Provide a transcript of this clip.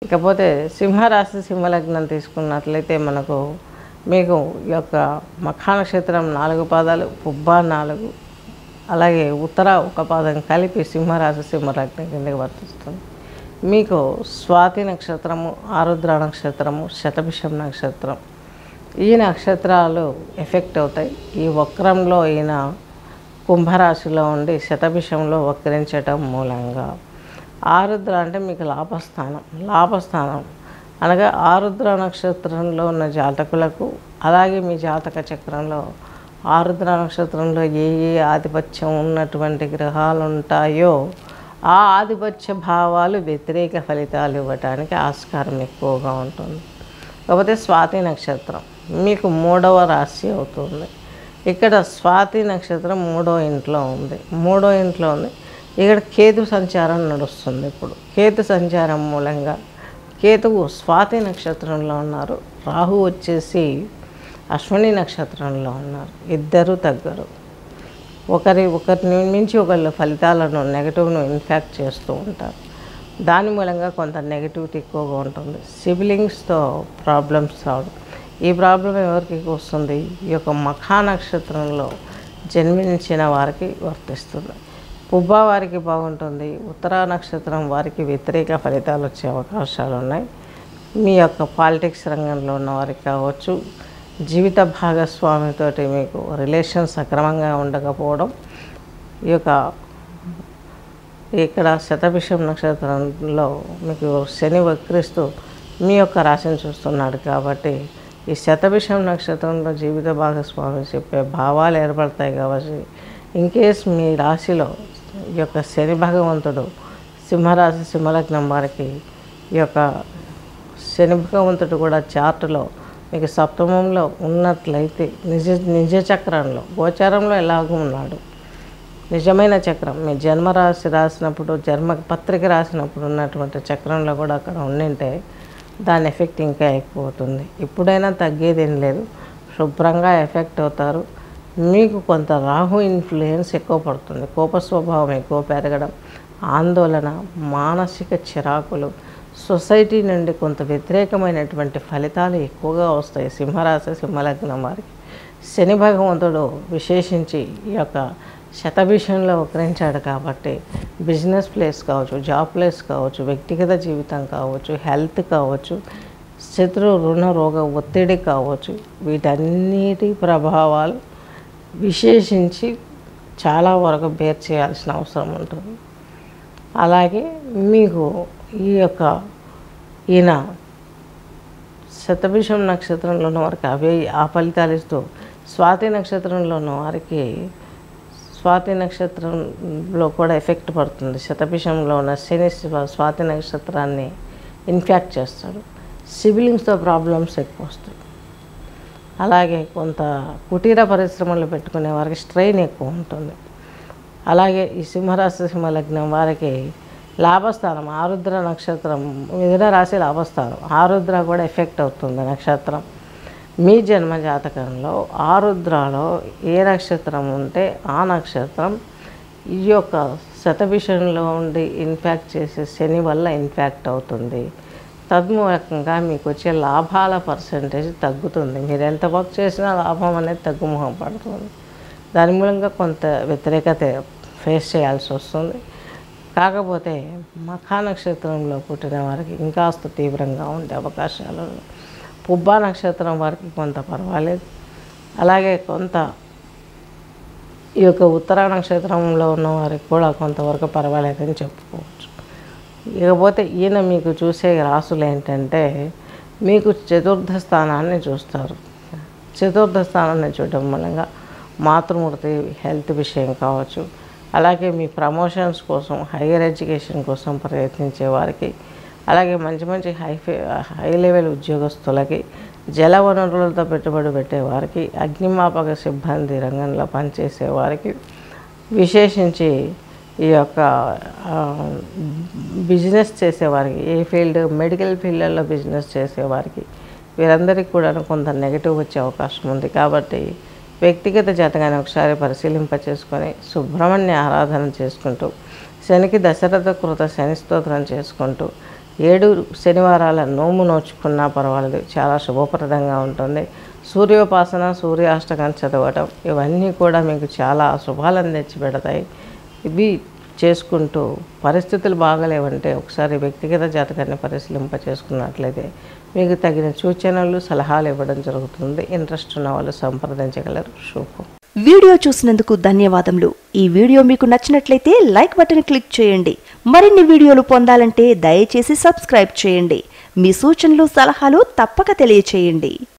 ఇకపోతే సింహరాశి సింహలగ్నం తీసుకున్నట్లయితే మనకు మీకు ఈ యొక్క మఖా నక్షత్రం నాలుగు పాదాలు పుబ్బ నాలుగు అలాగే ఉత్తర ఒక పాదం కలిపి సింహరాశి సింహలగ్నం కిందకి వర్తిస్తుంది మీకు స్వాతి నక్షత్రము ఆరుద్ర నక్షత్రము శతభిషం నక్షత్రం ఈ నక్షత్రాలు ఎఫెక్ట్ అవుతాయి ఈ వక్రంలో ఈయన కుంభరాశిలో ఉండి శతభిషంలో వక్రించటం మూలంగా ఆరుద్ర అంటే మీకు లాభస్థానం లాభస్థానం అనగా ఆరుద్ర నక్షత్రంలో ఉన్న జాతకులకు అలాగే మీ జాతక చక్రంలో ఆరుద్ర నక్షత్రంలో ఏ ఏ ఆధిపత్యం ఉన్నటువంటి గ్రహాలు ఉంటాయో ఆ ఆధిపత్య భావాలు వ్యతిరేక ఫలితాలు ఇవ్వటానికి ఆస్కారం ఎక్కువగా ఉంటుంది కాకపోతే స్వాతి నక్షత్రం మీకు మూడవ రాశి అవుతుంది ఇక్కడ స్వాతి నక్షత్రం మూడో ఇంట్లో ఉంది మూడో ఇంట్లో ఉంది ఇక్కడ కేతు సంచారం నడుస్తుంది ఇప్పుడు కేతు సంచారం మూలంగా కేతువు స్వాతి నక్షత్రంలో ఉన్నారు రాహు వచ్చేసి అశ్విని నక్షత్రంలో ఉన్నారు ఇద్దరు తగ్గరు ఒకరి ఒకరిని మించి ఒకళ్ళు ఫలితాలను నెగటివ్ను ఇన్ఫాక్ట్ చేస్తూ ఉంటారు దాని మూలంగా కొంత నెగటివిటీ ఎక్కువగా ఉంటుంది సిబ్లింగ్స్తో ప్రాబ్లమ్స్ రావడం ఈ ప్రాబ్లం ఎవరికి వస్తుంది ఈ యొక్క మఖా నక్షత్రంలో జన్మించిన వారికి వర్తిస్తుంది పుబ్బా వారికి బాగుంటుంది ఉత్తరా నక్షత్రం వారికి వ్యతిరేక ఫలితాలు వచ్చే అవకాశాలు ఉన్నాయి మీ యొక్క పాలిటిక్స్ రంగంలో ఉన్న వారికి కావచ్చు జీవిత భాగస్వామితోటి మీకు రిలేషన్ సక్రమంగా ఉండకపోవడం ఈ యొక్క ఇక్కడ శతభిషం నక్షత్రంలో మీకు శని వక్రిస్తూ మీ యొక్క రాశిని చూస్తున్నాడు కాబట్టి ఈ శతభిషం నక్షత్రంలో జీవిత భాగస్వామి చెప్పే భావాలు ఏర్పడతాయి కాబట్టి ఇన్ కేస్ మీ రాశిలో ఈ యొక్క శని భగవంతుడు సింహరాశి సింహలగ్నం వారికి ఈ యొక్క శని భగవంతుడు కూడా చార్టులో మీకు సప్తమంలో ఉన్నట్లయితే నిజ నిజ చక్రంలో గోచారంలో ఎలాగూ ఉన్నాడు నిజమైన చక్రం మీ జన్మ రాశి రాసినప్పుడు జన్మ పత్రిక రాసినప్పుడు ఉన్నటువంటి చక్రంలో కూడా అక్కడ ఉండింటే దాని ఎఫెక్ట్ ఇంకా ఎక్కువ అవుతుంది ఇప్పుడైనా తగ్గేది ఏం లేదు శుభ్రంగా ఎఫెక్ట్ అవుతారు మీకు కొంత రాహు ఇన్ఫ్లుయెన్స్ ఎక్కువ పడుతుంది కోప స్వభావం ఎక్కువ పెరగడం ఆందోళన మానసిక చిరాకులు సొసైటీ నుండి కొంత వ్యతిరేకమైనటువంటి ఫలితాలు ఎక్కువగా వస్తాయి సింహరాశి సింహలగ్నం వారికి శని భగవంతుడు విశేషించి ఈ యొక్క శతభిషంలో వక్రించాడు కాబట్టి బిజినెస్ ప్లేస్ కావచ్చు జాబ్ ప్లేస్ కావచ్చు వ్యక్తిగత జీవితం కావచ్చు హెల్త్ కావచ్చు శత్రు రుణ రోగ ఒత్తిడి కావచ్చు వీటన్నిటి ప్రభావాలు విశేషించి చాలా వరకు బేర్ చేయాల్సిన అవసరం ఉంటుంది అలాగే మీకు ఈ యొక్క ఈయన శతభిషం నక్షత్రంలో ఉన్న వారికి అవే ఆ ఫలితాలు ఇస్తూ స్వాతి నక్షత్రంలో ఉన్న వారికి స్వాతి నక్షత్రంలో కూడా ఎఫెక్ట్ పడుతుంది శతభిషంలో ఉన్న శని స్వ- స్వాతి నక్షత్రాన్ని ఇన్ఫాక్ట్ చేస్తాడు సిబిలింగ్స్తో ప్రాబ్లమ్స్ ఎక్కువ వస్తాయి అలాగే కొంత కుటీర పరిశ్రమలు పెట్టుకునే వారికి స్ట్రెయిన్ ఎక్కువ ఉంటుంది అలాగే ఈ సింహరాశి సింహలగ్నం వారికి లాభస్థానం ఆరుద్ర నక్షత్రం మిథున రాశి లాభస్థానం ఆరుద్ర కూడా ఎఫెక్ట్ అవుతుంది నక్షత్రం మీ జన్మ జాతకంలో ఆరుద్రలో ఏ నక్షత్రం ఉంటే ఆ నక్షత్రం ఈ యొక్క శతభిషంలో ఉండి ఇన్ఫాక్ట్ చేసే శని వల్ల ఇన్ఫాక్ట్ అవుతుంది తద్మూలకంగా మీకు వచ్చే లాభాల పర్సంటేజ్ తగ్గుతుంది మీరు ఎంత వర్క్ చేసినా లాభం అనేది తగ్గుముఖం పడుతుంది దాని మూలంగా కొంత వ్యతిరేకత ఫేస్ చేయాల్సి వస్తుంది కాకపోతే మఖా నక్షత్రంలో పుట్టిన వారికి ఇంకాస్త తీవ్రంగా ఉండే అవకాశాలు ఉన్నాయి. పుబ్బా నక్షత్రం వారికి కొంత పర్వాలేదు అలాగే కొంత ఈ యొక్క ఉత్తర నక్షత్రంలో ఉన్న వారికి కూడా కొంతవరకు పర్వాలేదని చెప్పుకోవచ్చు ఇకపోతే ఈయన మీకు చూసే రాసులు ఏంటంటే మీకు చతుర్థ స్థానాన్ని చూస్తారు చతుర్థ స్థానాన్ని చూడడం మూలంగా మాతృమూర్తి హెల్త్ విషయం కావచ్చు అలాగే మీ ప్రమోషన్స్ కోసం హైయర్ ఎడ్యుకేషన్ కోసం ప్రయత్నించే వారికి అలాగే మంచి మంచి హై ఫే- హై లెవెల్ ఉద్యోగస్తులకి జల వనరులతో పెట్టుబడి పెట్టే వారికి అగ్నిమాపక సిబ్బంది రంగంలో పనిచేసే వారికి విశేషించి ఈ యొక్క ఆ, బిజినెస్ చేసేవారికి ఏ ఫీల్డ్ మెడికల్ ఫీల్డ్లలో బిజినెస్ చేసేవారికి వీరందరికీ కూడా కొంత నెగిటివ్ వచ్చే అవకాశం ఉంది కాబట్టి వ్యక్తిగత జాతకాన్ని ఒకసారి పరిశీలింప చేసుకొని సుబ్రహ్మణ్య ఆరాధన చేసుకుంటూ శనికి దశరథ కృత శని స్తోత్రం చేసుకుంటూ ఏడు శనివారాల నోము నోచుకున్నా పర్వాలేదు చాలా శుభప్రదంగా ఉంటుంది సూర్యోపాసన సూర్యాష్టకం చదవటం ఇవన్నీ కూడా మీకు చాలా శుభాలను తెచ్చిపెడతాయి ఇవి చేసుకుంటూ పరిస్థితులు బాగలేవంటే ఒకసారి వ్యక్తిగత జాతకాన్ని పరిశీలింప చేసుకున్నట్లయితే మీకు తగిన సూచనలు సలహాలు ఇవ్వడం జరుగుతుంది ఇంట్రెస్ట్ ఉన్న వాళ్ళు సంప్రదించగలరు శుభం వీడియో చూసినందుకు ధన్యవాదములు ఈ వీడియో మీకు నచ్చినట్లయితే లైక్ బటన్ క్లిక్ చేయండి మరిన్ని వీడియోలు పొందాలంటే దయచేసి సబ్స్క్రైబ్ చేయండి మీ సూచనలు సలహాలు తప్పక తెలియచేయండి